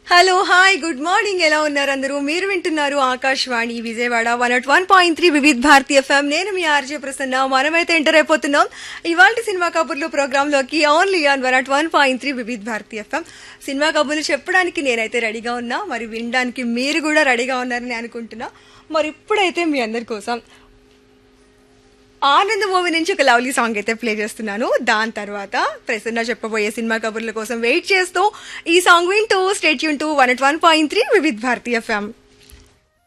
hello hi good morning ఎలా ఉన్నారు అందరూ మీరు వింటున్నారు Akashvani Vijayawada one at one point three Vividh Bharati FM నేను మీ ఆర్జే ప్రసన్న మనమైతే ఎంటర్ అయిపోతున్నాం ఇవాళ సినిమా కబుర్లు ప్రోగ్రామ్ లోకి only on one at one point three Vividh Bharati FM cinema కబుర్లు చెప్పడానికి నేనైతే రెడీగా ఉన్నా మరి వినడానికి మీరు కూడా రెడీగా ఉన్నారని అనుకుంటున్నా మరి ఇప్పుడైతే మీ అందరి కోసం ఆనంద్ మూవీ నుంచి ఒక లవ్లీ సాంగ్ అయితే ప్లే చేస్తున్నాను దాని తర్వాత ప్రసన్న చెప్పబోయే సినిమా కబుర్ల కోసం వెయిట్ చేస్తూ ఈ సాంగ్ వింటూ స్టేట్ యూన్ to one at one point three Vividh Bharati FM